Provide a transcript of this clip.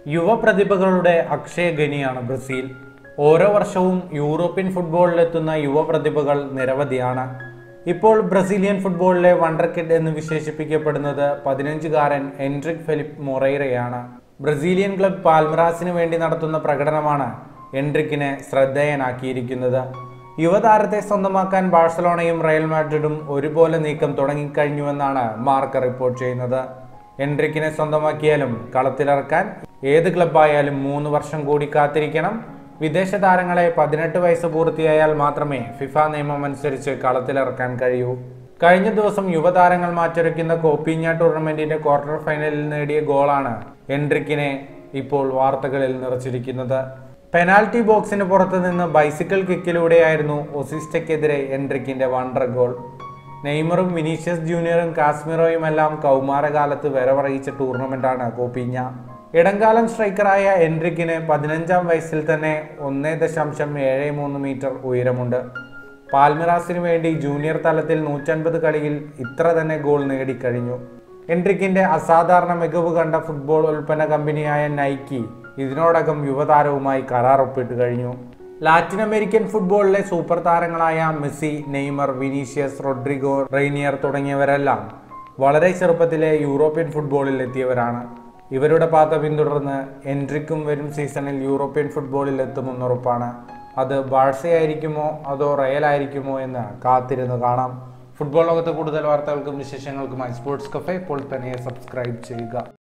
യുവപ്രതിഭകളുടെ അക്ഷയഖനിയാണ് Brazil ഓരോ വർഷവും European ഫുട്ബോളിലെത്തുന്ന യുവപ്രതിഭകൾ നിരവധിയാണ് ഇപ്പോൾ ബ്രസീലിയൻ ഫുട്ബോളിലെ വണ്ടർ കിഡ് എന്ന് വിശേഷിപ്പിക്കപ്പെടുന്നത് പതിനഞ്ചുകാരൻ എൻട്രിക് ഫെലിപ്പ് മൊറൈറയാണ് ബ്രസീലിയൻ ക്ലബ് പാൽമറാസിന് വേണ്ടി നടത്തുന്ന പ്രകടനമാണ് എൻട്രിക്കിനെ ശ്രദ്ധേയനാക്കിയിരിക്കുന്നത് യുവതാരത്തെ സ്വന്തമാക്കാൻ ബാഴ്സലോണയും റയൽ മാഡ്രിഡും ഒരുപോലെ നീക്കം തുടങ്ങിക്കഴിഞ്ഞുവെന്നാണ് മാർക്ക് റിപ്പോർട്ട് ചെയ്യുന്നത് എൻട്രിക്കിനെ സ്വന്തമാക്കിയാലും കളത്തിലിറക്കാൻ ഏത് ക്ലബായാലും മൂന്ന് വർഷം കൂടി കാത്തിരിക്കണം വിദേശ താരങ്ങളെ പതിനെട്ട് വയസ്സ് പൂർത്തിയായാൽ മാത്രമേ ഫിഫ നിയമം അനുസരിച്ച് കളത്തിലിറക്കാൻ കഴിയൂ കഴിഞ്ഞ ദിവസം യുവതാരങ്ങൾ മാറ്റുരയ്ക്കുന്ന കോപ്പിഞ്ഞ ടൂർണമെന്റിന്റെ ക്വാർട്ടർ ഫൈനലിൽ നേടിയ ഗോളാണ് എൻട്രിക്കിനെ ഇപ്പോൾ വാർത്തകളിൽ നിറച്ചിരിക്കുന്നത് പെനാൽറ്റി ബോക്സിന് പുറത്ത് നിന്ന് ബൈസിക്കിൾ കിക്കിലൂടെയായിരുന്നു ഒസിസ്റ്റയ്ക്കെതിരെ എൻട്രിക്കിന്റെ വണ്ടർ ഗോൾ നെയ്മറും വിനീഷ്യസ് ജൂനിയറും കാശ്മീറോയുമെല്ലാം കൗമാരകാലത്ത് വരവറിയിച്ച ടൂർണമെന്റാണ് കോപ്പിഞ്ഞ ഇടംകാലം സ്ട്രൈക്കറായ എൻട്രിക്കിന് പതിനഞ്ചാം വയസ്സിൽ തന്നെ ഒന്നേ ദശാംശം ഏഴ് മൂന്ന് മീറ്റർ ഉയരമുണ്ട് പാൽമിറാസിന് വേണ്ടി ജൂനിയർ തലത്തിൽ നൂറ്റൻപത് കളിയിൽ ഇത്ര തന്നെ ഗോൾ നേടിക്കഴിഞ്ഞു എൻട്രിക്കിന്റെ അസാധാരണ മികവ് കണ്ട ഫുട്ബോൾ ഉൽപ്പന്ന കമ്പനിയായ നൈക്കി ഇതിനോടകം യുവതാരവുമായി കരാർ ഒപ്പിട്ട് കഴിഞ്ഞു ലാറ്റിൻ അമേരിക്കൻ ഫുട്ബോളിലെ സൂപ്പർ താരങ്ങളായ Messi Neymar Vinicius Rodrygo Reinier തുടങ്ങിയവരെല്ലാം വളരെ ചെറുപ്പത്തിലെ യൂറോപ്യൻ ഫുട്ബോളിൽ എത്തിയവരാണ് ഇവരുടെ പാത പിന്തുടർന്ന് എൻട്രിക്കും വരും സീസണിൽ യൂറോപ്യൻ ഫുട്ബോളിൽ എത്തുമെന്നുറപ്പാണ് അത് ബാഴ്സയായിരിക്കുമോ അതോ റയൽ ആയിരിക്കുമോ എന്ന് കാത്തിരുന്ന് കാണാം ഫുട്ബോൾ ലോകത്തെ കൂടുതൽ വാർത്തകൾക്കും വിശേഷങ്ങൾക്കുമായി സ്പോർട്സ് കഫേ ഇപ്പോൾ തന്നെ സബ്സ്ക്രൈബ് ചെയ്യുക